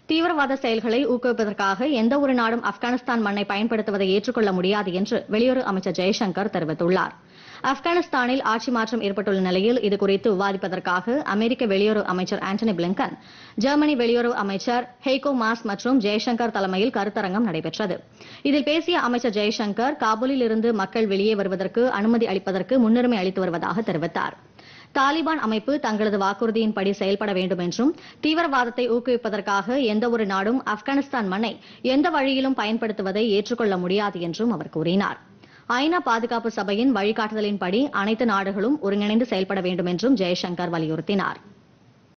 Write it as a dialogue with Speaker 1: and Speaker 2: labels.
Speaker 1: தீவிரவாத செயல்களை ஊக்குவிப்பதற்காக எந்த ஒரு நாடும் ஆப்கானிஸ்தான் மண்ணை பயன்படுத்துவதை ஏற்றுக்கொள்ள முடியாது என்று வெளியுறவு அமைச்சர் ஜெய்சங்கர் தெரிவித்துள்ளார் ஆப்கானிஸ்தானில் ஆட்சி மாற்றம் ஏற்பட்டுள்ள நிலையில் இதுகுறித்து விவாதிப்பதற்காக அமெரிக்க வெளியுறவு அமைச்சர் ஆண்டனி பிளிங்கன் ஜெர்மனி வெளியுறவு அமைச்சர் ஹெய்கோ மாஸ் மற்றும் ஜெய்சங்கர் தலைமையில் கருத்தரங்கம் நடைபெற்றது இதில் பேசிய அமைச்சர் ஜெய்சங்கர் காபூலில் இருந்து மக்கள் வெளியே வருவதற்கு அனுமதி அளிப்பதற்கு முன்னுரிமை அளித்து வருவதாக தெரிவித்தார் தாலிபான் அமைப்பு தங்களது வாக்குறுதியின்படி செயல்பட வேண்டும் என்றும் தீவிரவாதத்தை ஊக்குவிப்பதற்காக எந்தவொரு நாடும் ஆப்கானிஸ்தான் மண்ணை எந்த வழியிலும் பயன்படுத்துவதை ஏற்றுக்கொள்ள முடியாது என்றும் அவர் கூறினார் ஐநா பாதுகாப்பு சபையின் வழிகாட்டுதலின்படி அனைத்து நாடுகளும் ஒருங்கிணைந்து செயல்பட வேண்டும் என்றும் ஜெய்சங்கர் வலியுறுத்தினார்